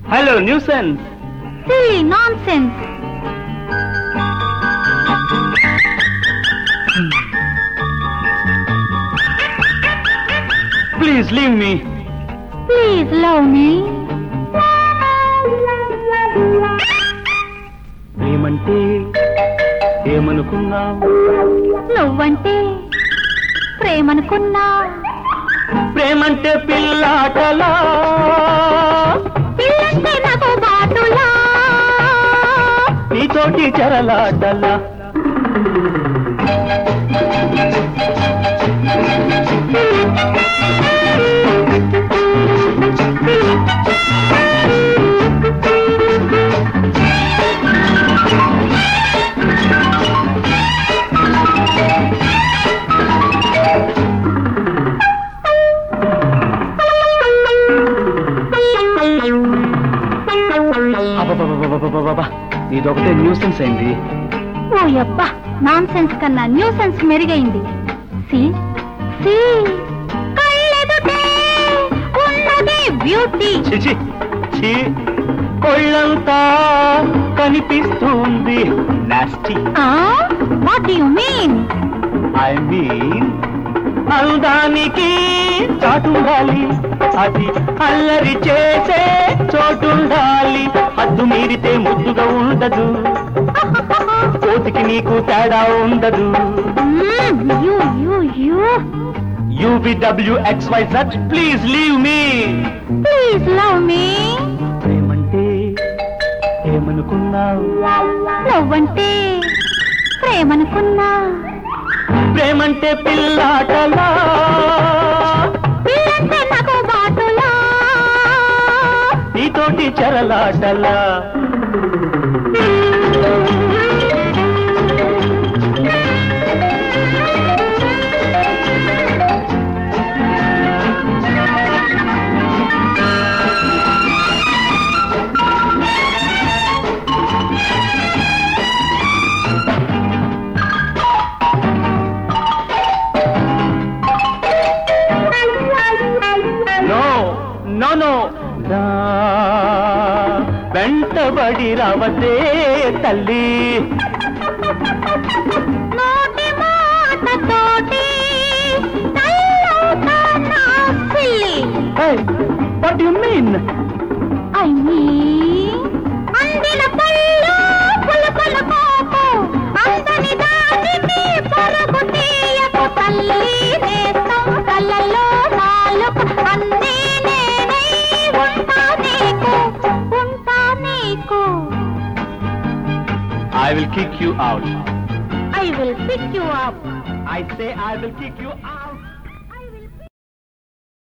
Hello nuisance silly nonsense please leave me please love me ఏమంటే ఏమనుకున్నావు నువ్వంటే ప్రేమనుకున్నా ప్రేమంటే పిల్లాటలా పిల్లంటే నాకు బాటులా నీతోటి చెరలాటలా అబ్బబ్బబ్బబ్బబ్బబ్బబ్బ. ఇదొకటే న్యూసెన్స్ అయింది ఓ యబ్బా నాన్ సెన్స్ కన్నా న్యూ సెన్స్ మెరుగైంది సి సి కళ్ళెదుటే ఉన్నది బ్యూటీ చిచి చి కొళ్ళంతా కనిపిస్తుంది nasty what you mean I mean అందానికి చాటుండాలి అది అల్లరి చేసే చోటుండాలి హద్దు మీరితే ముద్దుగా ఉండదు కోతికి నీకు తేడా ఉండదు U U U U V W X Y Z please leave me please love me ప్రేమంటే ఏమనుకున్నావు నువ్వంటే ప్రేమనుకున్నా ప్రేమంటే పిల్లాటలా పిల్లంటే నాకు బాటులా నీతోటి చెరలాటలా నో నో నో నా వెంటబడి రావతే తల్లి నోటి మాటతోటి తల్లవుతా నా silly what you mean I mean అందిన పళ్ళు పులుపుల కోపు అందని దానికి పరుగు తీయకు తల్లి నేస్తం కళ్ళల్లో నాలుగు అన్నీ నేనై ఉంటా నీకు ఉంటా నీకు I will kick you out I will pick you up I say I will kick you out